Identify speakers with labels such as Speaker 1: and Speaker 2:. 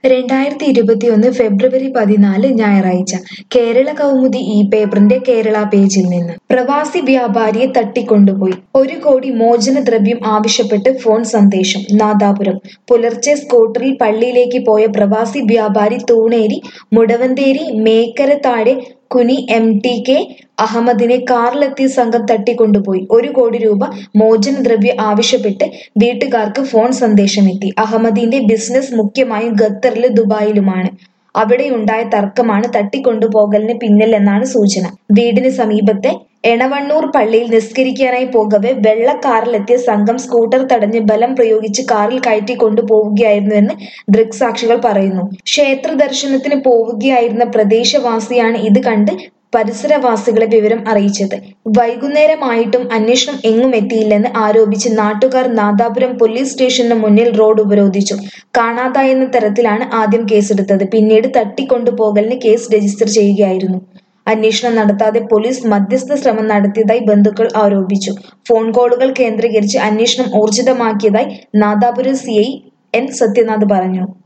Speaker 1: രണ്ടായിരത്തി ഇരുപത്തിയൊന്ന് ഫെബ്രുവരി പതിനാല് ഞായറാഴ്ച കേരള കൗമുദി ഈ പേപ്പറിന്റെ കേരള പേജിൽ നിന്ന് പ്രവാസി വ്യാപാരിയെ തട്ടിക്കൊണ്ടുപോയി ഒരു കോടി മോചനദ്രവ്യം ആവശ്യപ്പെട്ട് ഫോൺ സന്ദേശം നാദാപുരം പുലർച്ചെ സ്കൂട്ടറിൽ പള്ളിയിലേക്ക് പോയ പ്രവാസി വ്യാപാരി Thooneri Mudavantheri Mekkara Thazhe Kuni M T K അഹമ്മദിനെ കാറിലെത്തിയ സംഘം തട്ടിക്കൊണ്ടുപോയി ഒരു കോടി രൂപ മോചനദ്രവ്യ ആവശ്യപ്പെട്ട് വീട്ടുകാർക്ക് ഫോൺ സന്ദേശമെത്തി അഹമ്മദിന്റെ ബിസിനസ് മുഖ്യമായും ഖത്തറിലും ദുബായിലുമാണ് അവിടെയുണ്ടായ തർക്കമാണ് തട്ടിക്കൊണ്ടുപോകലിന് പിന്നിലെന്നാണ് സൂചന വീടിന് സമീപത്തെ എണവണ്ണൂർ പള്ളിയിൽ നിസ്കരിക്കാനായി പോകവെ വെള്ള കാറിലെത്തിയ സംഘം സ്കൂട്ടർ തടഞ്ഞ് ബലം പ്രയോഗിച്ച് കാറിൽ കയറ്റി കൊണ്ടുപോവുകയായിരുന്നുവെന്ന് ദൃക്സാക്ഷികൾ പറയുന്നു ക്ഷേത്ര ദർശനത്തിന് പോവുകയായിരുന്ന പ്രദേശവാസിയാണ് ഇത് കണ്ട് പരിസരവാസികളെ വിവരം അറിയിച്ചത് വൈകുന്നേരമായിട്ടും അന്വേഷണം എങ്ങും എത്തിയില്ലെന്ന് ആരോപിച്ച് നാട്ടുകാർ നാദാപുരം പോലീസ് സ്റ്റേഷന് മുന്നിൽ റോഡ് ഉപരോധിച്ചു കാണാതായെന്ന തരത്തിലാണ് ആദ്യം കേസെടുത്തത് പിന്നീട് തട്ടിക്കൊണ്ടുപോകലിന് കേസ് രജിസ്റ്റർ ചെയ്യുകയായിരുന്നു അന്വേഷണം നടത്താതെ പോലീസ് മധ്യസ്ഥ ശ്രമം നടത്തിയതായി ബന്ധുക്കൾ ആരോപിച്ചു ഫോൺ കോളുകൾ കേന്ദ്രീകരിച്ച് അന്വേഷണം ഊർജിതമാക്കിയതായി Nadapuram C I N Sathyanath പറഞ്ഞു